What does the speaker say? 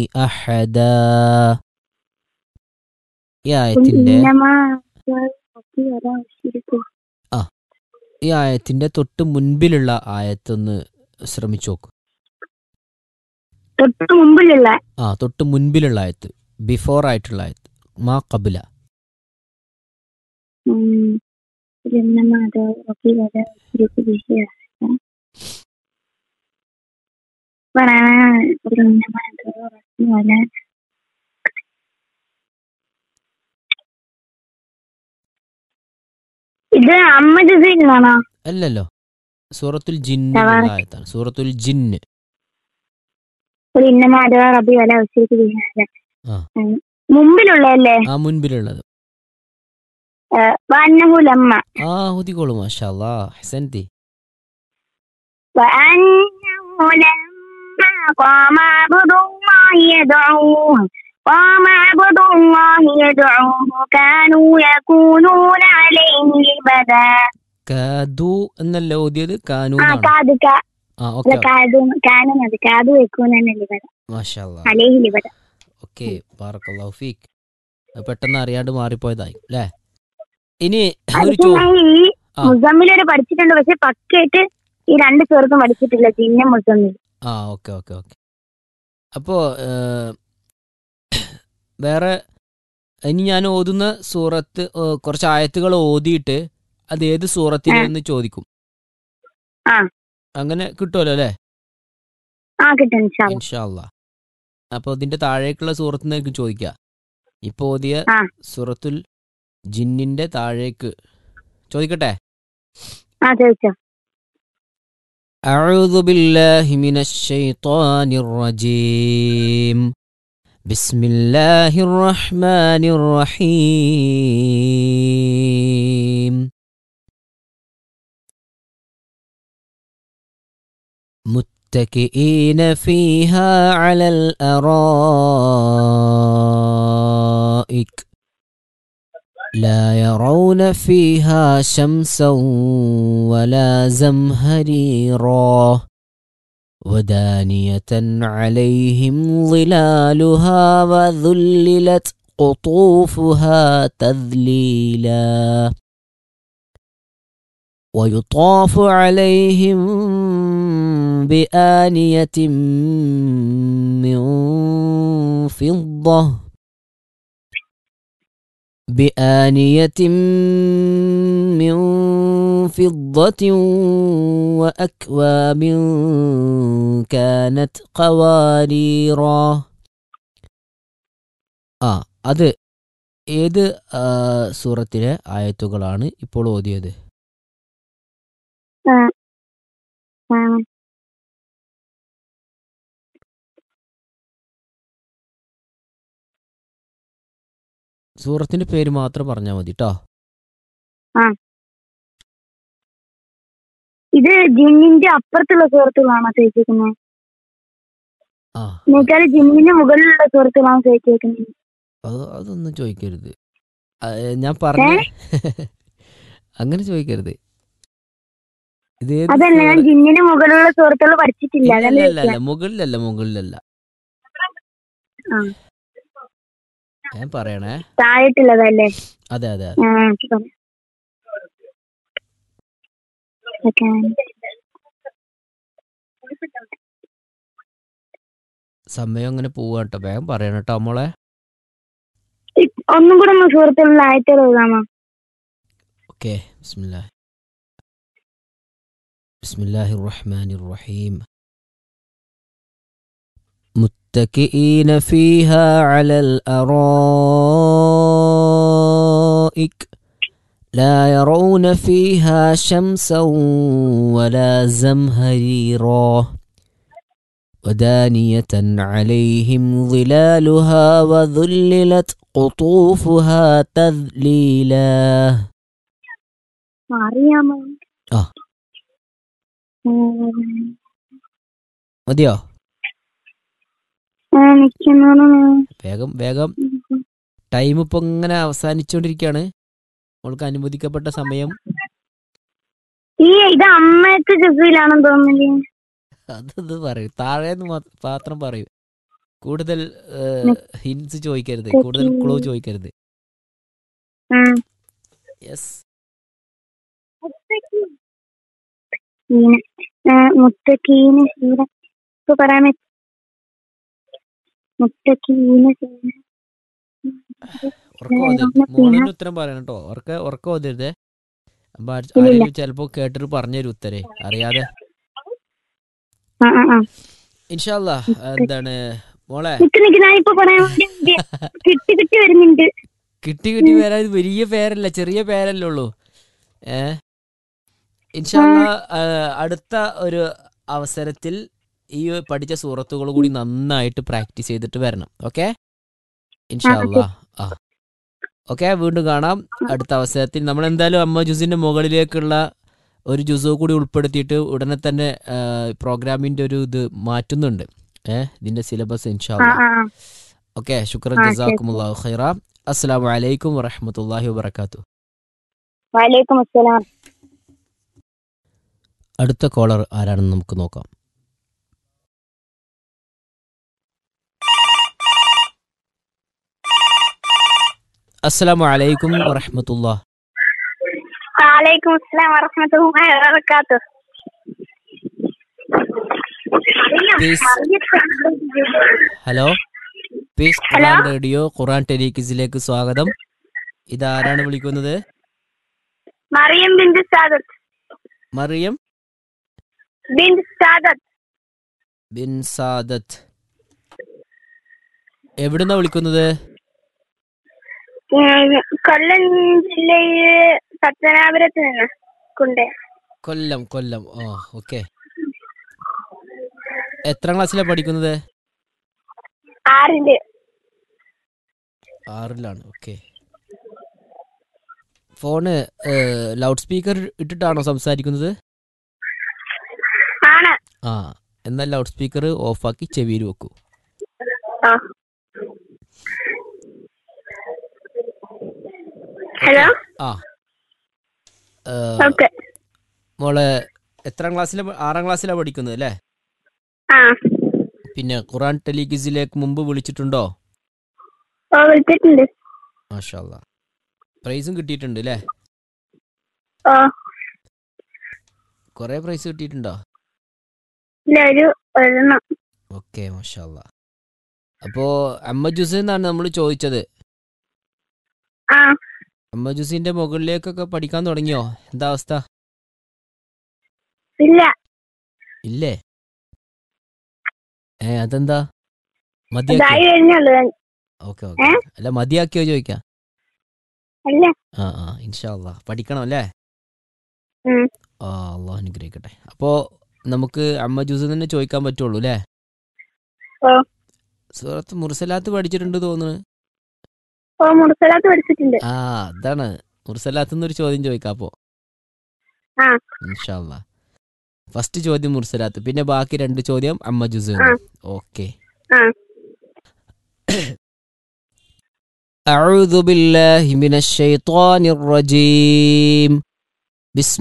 أحدا ഈ ആയത്തിന്റെ إنما ربي ولا أشرك ഈ ആയത്തിന്റെ തൊട്ട് മുൻപിലുള്ള ആയത്തൊന്ന് ശ്രമിച്ചു നോക്ക് തൊട്ട് മുമ്പിലുള്ള ആ തൊട്ട് മുൻപിലുള്ള ആയത്ത് ബിഫോർ ആയിട്ടുള്ള ആയത്ത് മാ കബില ഉം, إنما ربي ولا أشرك به أحدا ولا إنما ربي ولا ഇത് അമ്മ ജസീലാണോ അല്ലല്ലോ സൂറത്തുൽ ജിന്നിലുള്ള തബാറക്. ആയത്താണ് സൂറത്തുൽ ജിന്ന് ഒരു ഇന്നമാ റബി വല ഉച്ചയ്ക്ക് ചെയ്യാതെ ആ. മുമ്പിലുള്ളതല്ലേ ആ മുൻപിലുള്ളത് വന്നഹുലമ്മ ആ ഹുദിക്കോളൂ മാഷാ അല്ലാ ഹസൻതി وأنه لما قام عبد الله يدعوه قام عبد الله يدعوه كانوا يكونون عليه لبدا കാദു എന്നല്ല ഓതിയത് കാനു ആ എന്നാണ് കാത് കാ- ആ അല്ല, ഓക്കെ കാതു കാനുന്നത് കാതു വെക്കൂന്നെ ലിബദ മാഷാ അല്ലാ അലേഹി ലിബദ ഓക്കെ ബാറക്കല്ലാഹു ഫീക്ക് അത് പെട്ടെന്ന് അറിയാണ്ട് മാറിപ്പോയതായി അല്ലേ ഇനി ഒരു ചോ ഈ ആ. മുസമ്മിലൊരു പഠിച്ചിട്ടുണ്ട് പക്ഷെ പക്കയായിട്ട് ഈ രണ്ട് ചേർക്കും പഠിച്ചിട്ടില്ല പിന്നെ മുസമ്മിൽ ആ ഓക്കെ ഓക്കെ ഓക്കെ അപ്പോൾ വേറെ ഇനി ഞാൻ ഓതുന്ന സൂറത്ത് ഏ, കുറച്ച് ആയത്തുകൾ ഓതിയിട്ട് അത് ഏത് സൂറത്തിലെന്ന് ചോദിക്കും ആ. അങ്ങനെ കിട്ടുമല്ലോ അല്ലേ ആ കിട്ടും ഇൻഷാ അല്ലാ. ഇൻഷാല്ല അപ്പോൾ ഇതിന്റെ താഴേക്കുള്ള സൂറത്തിനേക്ക് ചോദിക്കുക ഇപ്പോൾ ഓതിയ ആ. സൂറത്തുൽ ജിന്നിന്റെ താഴേക്ക് ചോദിക്കട്ടെ ആ ചോദിച്ചോ أعوذ بالله من الشيطان الرجيم بسم الله الرحمن الرحيم متكئين فيها على الأرائك لا يرون فيها شمسا ولا زمهريرا ودانية عليهم ظلالها وذللت قطوفها تذليلا ويطاف عليهم بآنية من فضة بآنية من فضة وأكواب كانت قواريرا ആ അത് ഏത് ആ, സൂറത്തിലെ ആയത്തുകളാണ് ഇപ്പോൾ ഓതിയത് ആ ആ സൂറത്തിന്റെ പേര് മാത്രം പറഞ്ഞാൽ മതി കേട്ടോ ഇത് ജിന്നിന്റെ അപ്പുറത്തുള്ള സുഹൃത്തുക്കളാണോ ചോദിച്ചേക്കുന്നത് ആ എന്നുവെച്ചാൽ ജിന്നിന്റെ മുകളിലുള്ള സുഹൃത്തുക്കളാണോ ചോദിച്ചേക്കുന്നത് അത് അതൊന്നും ചോദിക്കരുത് ആ, ഏ, ഞാൻ പറഞ്ഞ അങ്ങനെ ചോദിക്കരുത് ഇത് ഏത് അതല്ല ഞാൻ സൂറ- ജിന്നിന് മുകളിലുള്ള സുഹൃത്തുക്കൾ പഠിച്ചിട്ടില്ല ഇല്ല, അതല്ലേ ഇല്ല, ഇല്ല, മുകളിലല്ല മുകളിലല്ല ആ. ഞാൻ പറയണേ താഴെട്ടുള്ളതല്ലേ അതെ അതെ അതെ. ആ എനിക്ക് പറയാം. ഓക്കേ. സമയം അങ്ങനെ പോവാ കേട്ടോ വേഗം പറയണം കേട്ടോ മോളെ ഇ- ഒന്നും കൂടെ ഒന്ന് സുഹൃത്തുക്കളുടെ ആയത്തുകൾ എഴുതാമോ اوكي بسم الله بسم الله الرحمن الرحيم متكئين فيها على الارائك لا يرون فيها شمسا ولا زمهريرا ودانية عليهم ظلالها وذللت قطوفها تذليلا അറിയാമോ ആ. ഉം. മതിയോ ആ, എനിക്കൊന്നും വേഗം വേഗം ടൈം ഇപ്പൊ ഇങ്ങനെ അവസാനിച്ചുകൊണ്ടിരിക്കുകയാണ് നമ്മൾക്ക് അനുവദിക്കപ്പെട്ട സമയം ഈ ഇത് അമ്മയത്തെ ജസീലാണെന്ന് തോന്നുന്നില്ലേ അതത് പറയും താഴേന്ന് മാ- മാത്രം പറയും കൂടുതൽ ഹിൻസ് ചോദിക്കരുത് മുത്തക്കീൻ. കൂടുതൽ ക്ലൂ ചോദിക്കരുത് ഉം. യെസ് ഈന. ആ, മുത്തക്കീന് ശീല ഇപ്പൊ പറയാൻ പറ്റും മുത്തക്കീന് ശീല ഉറക്കം ഓതരുത് പിന്നെ- മോളിന് ഉത്തരം പറയണം കേട്ടോ ഉറക്ക ഉറക്കം ഓതരുതേ അപ്പൊ ആര്- ആരെങ്കിലും ചിലപ്പോ കേട്ടിട്ട് പറഞ്ഞൊരു ഉത്തരേ അറിയാതെ ആ ആ ആ ഇൻഷാല്ല എന്താണ് മോളെ നിക്ക് നിക്ക് ഞാൻ ഇപ്പൊ പറയാൻ വേണ്ടി കിട്ടി കിട്ടി വരുന്നുണ്ട് കിട്ടി കിട്ടി വരാൻ ഇത് വലിയ പേരല്ല ചെറിയ പേരല്ലേ ഉള്ളൂ ഏ ഇൻഷാല്ല അടുത്ത ഒരു അവസരത്തിൽ ഈ പഠിച്ച സൂറത്തുകൾ കൂടി നന്നായിട്ട് പ്രാക്ടീസ് ചെയ്തിട്ട് വരണം ഓക്കെ ഇൻഷാല്ല ആ ഓക്കെ വീണ്ടും കാണാം അടുത്ത അവസരത്തിൽ നമ്മൾ എന്തായാലും അമ്മ ജുസിന്റെ മുകളിലേക്കുള്ള ഒരു ജുസു കൂടി ഉൾപ്പെടുത്തിയിട്ട് ഉടനെ തന്നെ പ്രോഗ്രാമിന്റെ ഒരു ഇത് മാറ്റുന്നുണ്ട് ഏഹ് ഇതിന്റെ സിലബസ് ആ ഇൻഷാല്ല ആ ആ. ഓക്കെ ശുക്രൻ ആ, ശരി. ജസാക്കുമുല്ലാഹു ഖൈറ അസ്സലാമു അലൈക്കും വറഹ്മത്തുള്ളാഹി വബറകാത്തു വലൈക്കും അസ്സലാം അടുത്ത കോളർ ആരാണെന്ന് നമുക്ക് നോക്കാം അസ്സലാമു അലൈക്കും വറഹ്മത്തുള്ളാഹ് വലൈക്കും അസ്സലാം വറഹ്മത്തുള്ളാഹി വബറകാത്തു Peace. Hello peace hello. Quran radio Quran ടെലിക്കിസിലേക്ക് സ്വാഗതം ഇതാരാണ് വിളിക്കുന്നത് മറിയം ബിന്ദു സാദത്ത് മറിയം ബിന്ദു സാദത്ത് ബിൻ സാദത്ത് എവിടുന്നാ വിളിക്കുന്നത് ഉം, കൊല്ലം ജില്ലയിലെ പത്തനാപുരത്ത് നിന്ന് കുണ്ടേ കൊല്ലം കൊല്ലം ആ ഓക്കെ എത്ര ക്ലാസ്സിലാണ് പഠിക്കുന്നത് ആറില് ആറിലാണ് ഓക്കെ ഫോണ് ലൗഡ് സ്പീക്കർ ഇട്ടിട്ടാണോ സംസാരിക്കുന്നത് ആണ് ആ എന്നാൽ ലൗഡ് സ്പീക്കർ ഓഫാക്കി ചെവിയിൽ വെക്കൂ ആ. ഹലോ ആ ഏ, ഓക്കെ മോളെ എത്രാം ക്ലാസ്സിലാണ് ആറാം ക്ലാസ്സിലാണ് പഠിക്കുന്നത് അല്ലേ ആ പിന്നെ ഖുറാൻ ടെലിഗിസിലേക്ക് മുമ്പ് വിളിച്ചിട്ടുണ്ടോ ഓ വിളിച്ചിട്ടുണ്ട് മാഷാല്ല പ്രൈസും കിട്ടിയിട്ടുണ്ട് അല്ലേ ഓ കുറേ പ്രൈസ് കിട്ടിയിട്ടുണ്ടോ ഇല്ല ഒരു ഒരെണ്ണം ഓക്കെ മാഷാല്ല അപ്പോ അമ്മ ജുസ് എന്നാണ് നമ്മൾ ചോദിച്ചത് ആ അമ്മ ജുസിന്റെ മുകളിലേക്കൊക്കെ പഠിക്കാൻ തുടങ്ങിയോ എന്താ അവസ്ഥ ഇല്ല ഇല്ലേ ഏ അതെന്താ മതിയാക്കിയോ ഇതായി കഴിഞ്ഞുള്ളൂ ഓക്കെ ഓക്കെ അല്ല മതിയാക്കിയോ ചോദിക്കാം അല്ല ആ ആ ഇൻഷാല്ല പഠിക്കണം അല്ലേ ഉം. ആ അള്ളാഹ് അനുഗ്രഹിക്കട്ടെ അപ്പോ നമുക്ക് അമ്മ ജ്യൂസ് തന്നെ ചോദിക്കാൻ പറ്റുള്ളൂ അല്ലേ ഓ. സൂറത്ത് മുർസലാത്ത് പഠിച്ചിട്ടുണ്ട് തോന്നുന്നു ഓ മുറുസലാത്ത് പഠിച്ചിട്ടുണ്ട് ആ അതാണ് മുർസലാത്ത് എന്നൊരു ചോദ്യം ചോദിക്കാം അപ്പോ ആ. ഇൻഷാല്ല ഫസ്റ്റ് ചോദ്യം മുർസലാത്ത് പിന്നെ ബാക്കി രണ്ട് ചോദ്യം അമ്മ ജ്യൂസ് ആ. ഓക്കെ ആ. أعوذ بالله من الشيطان الرجيم بسم